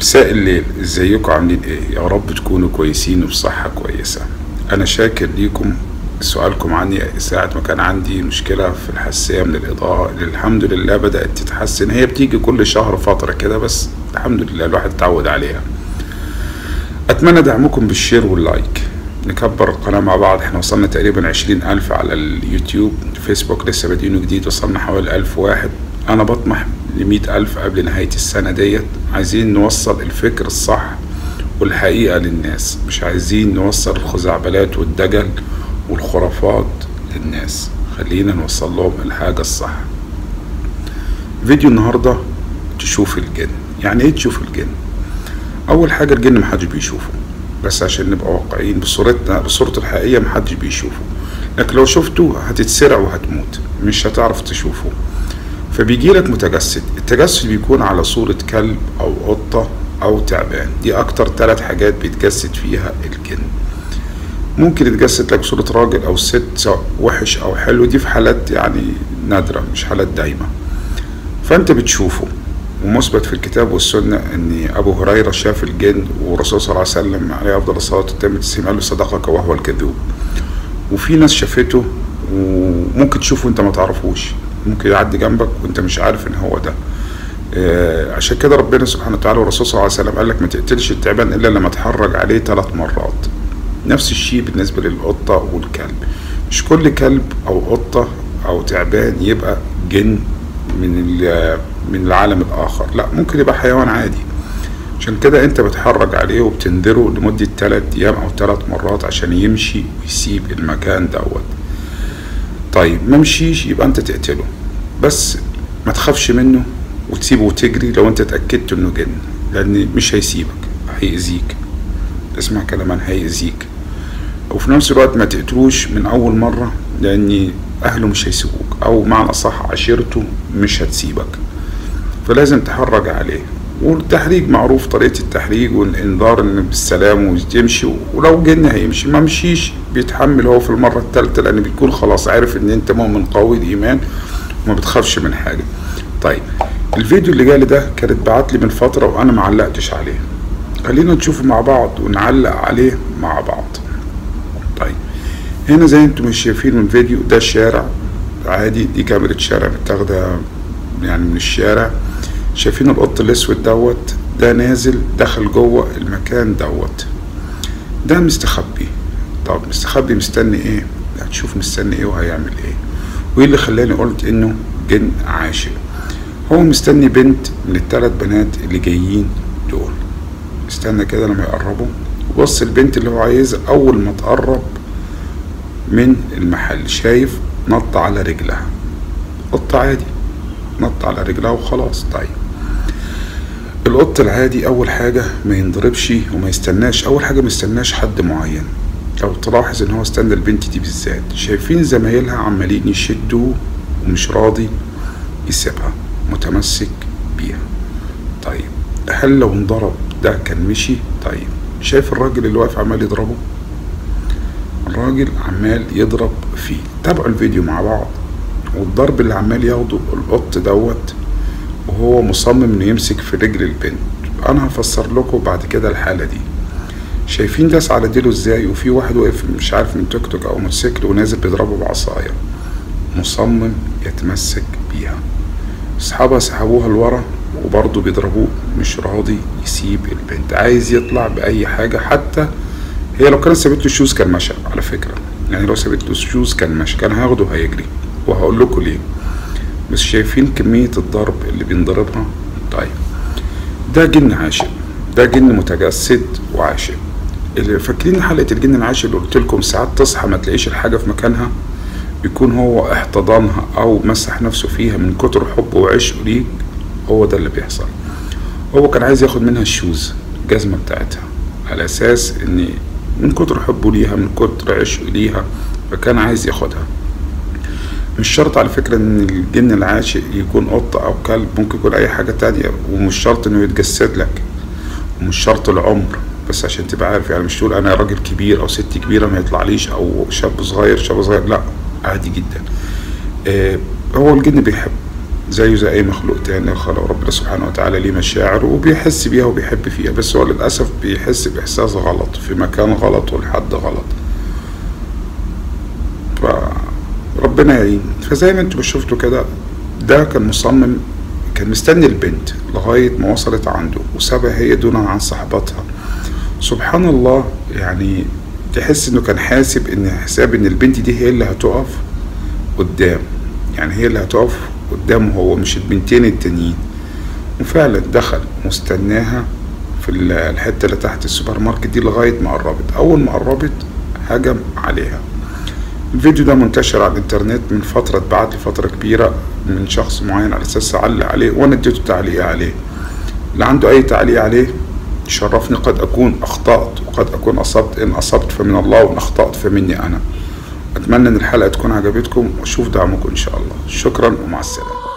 مساء الليل ازيكم عاملين ايه يا رب تكونوا كويسين وبصحة كويسة انا شاكر ليكم سؤالكم عني ساعة ما كان عندي مشكلة في الحساسية من الإضاءة اللي الحمد لله بدأت تتحسن هي بتيجي كل شهر فترة كده بس الحمد لله الواحد اتعود عليها أتمنى دعمكم بالشير واللايك نكبر القناة مع بعض احنا وصلنا تقريبا عشرين ألف على اليوتيوب فيسبوك لسه بادينه جديد وصلنا حوالي ألف واحد أنا بطمح لمية ألف قبل نهاية السنة ديت عايزين نوصل الفكر الصح والحقيقة للناس مش عايزين نوصل الخزعبلات والدجل والخرافات للناس خلينا نوصل لهم الحاجة الصح فيديو النهاردة تشوف الجن يعني ايه تشوف الجن اول حاجة الجن محدش بيشوفه بس عشان نبقى واقعيين بصورتنا بصورته الحقيقية محدش بيشوفه لكن لو شفته هتتسرع وهتموت مش هتعرف تشوفه فبيجي لك متجسد التجسد بيكون على صورة كلب أو قطة أو تعبان دي أكتر ثلاث حاجات بيتجسد فيها الجن ممكن يتجسد لك صورة راجل أو ست سواء وحش أو حلو دي في حالات يعني نادرة مش حالات دايمة فأنت بتشوفه ومثبت في الكتاب والسنة أن أبو هريرة شاف الجن والرسول صلى الله عليه وسلم عليه أفضل الصلاة والتسليم التسليم قال له صدقك وهو الكذوب وفي ناس شافته وممكن تشوفه وأنت ما تعرفوش ممكن يعدي جنبك وأنت مش عارف إن هو ده آه عشان كده ربنا سبحانه وتعالى والرسول صلى الله عليه وسلم قال لك ما تقتلش التعبان إلا لما تحرج عليه ثلاث مرات نفس الشيء بالنسبة للقطة والكلب مش كل كلب أو قطة أو تعبان يبقى جن من من العالم الآخر لا ممكن يبقى حيوان عادي عشان كده انت بتحرج عليه وبتنذره لمدة تلات أيام أو تلات مرات عشان يمشي ويسيب المكان دوت طيب ما مشيش يبقى انت تقتله بس ما تخافش منه وتسيبه وتجري لو انت اتأكدت انه جن لأن مش هيسيبك هيأذيك اسمع كلام هيأذيك وفي نفس الوقت ما تقتلوش من أول مرة لأن أهله مش هيسيبوك أو معنى صح عشيرته مش هتسيبك فلازم تحرج عليه والتحريج معروف طريقة التحريج والإنذار إن بالسلام ويمشي ولو جن هيمشي ما مشيش بيتحمل هو في المرة التالتة لأن بيكون خلاص عارف إن أنت مؤمن قوي الإيمان وما بتخافش من حاجة طيب الفيديو اللي جالي ده كانت بعت لي من فترة وأنا معلقتش عليه خلينا نشوفه مع بعض ونعلق عليه مع بعض طيب هنا زي انتم مش شايفين من الفيديو ده الشارع عادي دي كاميرا شارع متاخدة يعني من الشارع شايفين القط الاسود دوت ده نازل دخل جوه المكان دوت ده مستخبي طب مستخبي مستني ايه هتشوف مستني ايه وهيعمل ايه وايه اللي خلاني قلت انه جن عاشق هو مستني بنت من الثلاث بنات اللي جايين دول استنى كده لما يقربوا وبص البنت اللي هو عايزها اول ما تقرب من المحل شايف نط على رجلها قط عادي نط على رجلها وخلاص طيب القط العادي اول حاجة ما ينضربش وما يستناش اول حاجة ما يستناش حد معين لو تلاحظ ان هو استنى البنت دي بالذات شايفين زمايلها عمالين يشدوا ومش راضي يسيبها متمسك بيها طيب هل لو انضرب ده كان مشي طيب شايف الراجل اللي واقف عمال يضربه الراجل عمال يضرب فيه تابعوا الفيديو مع بعض والضرب اللي عمال ياخده القط دوت وهو مصمم انه يمسك في رجل البنت انا هفسر لكم بعد كده الحاله دي شايفين داس على ديله ازاي وفي واحد واقف مش عارف من توك توك او موتوسيكل ونازل بيضربه بعصايه مصمم يتمسك بيها اصحابها سحبوها لورا وبرضه بيضربوه مش راضي يسيب البنت عايز يطلع بأي حاجة حتى هي لو كانت سابت له شوز كان مشى على فكرة يعني لو سابت له شوز كان مشى كان هياخده هيجري وهقول لكم ليه بس شايفين كمية الضرب اللي بينضربها طيب ده جن عاشق ده جن متجسد وعاشق اللي فاكرين حلقة الجن العاشق اللي قلت لكم ساعات تصحى ما تلاقيش الحاجة في مكانها يكون هو احتضنها او مسح نفسه فيها من كتر حبه وعشقه ليك هو ده اللي بيحصل هو كان عايز ياخد منها الشوز الجزمة بتاعتها على اساس ان من كتر حبه ليها من كتر عشقه ليها فكان عايز ياخدها مش شرط على فكرة ان الجن العاشق يكون قطة او كلب ممكن يكون اي حاجة تانية ومش شرط انه يتجسد لك ومش شرط العمر بس عشان تبقى عارف يعني مش تقول انا راجل كبير او ست كبيرة ما يطلعليش او شاب صغير شاب صغير لا عادي جدا آه هو الجن بيحب زيه زي اي مخلوق تاني خلق ربنا سبحانه وتعالى ليه مشاعر وبيحس بيها وبيحب فيها بس هو للاسف بيحس باحساس غلط في مكان غلط ولحد غلط فربنا يعين فزي ما انتوا شفتوا كده ده كان مصمم كان مستني البنت لغاية ما وصلت عنده وسابها هي دون عن صحباتها سبحان الله يعني تحس انه كان حاسب ان حساب ان البنت دي هي اللي هتقف قدام يعني هي اللي هتقف قدامه هو مش البنتين التانيين وفعلا دخل واستناها في الحتة اللي تحت السوبر ماركت دي لغاية ما قربت أول ما قربت هجم عليها الفيديو ده منتشر على الانترنت من فترة بعد لفترة كبيرة من شخص معين على أساس أعلق عليه وأنا اديته تعليق عليه اللي عنده أي تعليق عليه شرفني قد أكون أخطأت وقد أكون أصبت إن أصبت فمن الله وإن أخطأت فمني أنا أتمنى إن الحلقة تكون عجبتكم وأشوف دعمكم إن شاء الله شكرا ومع السلامة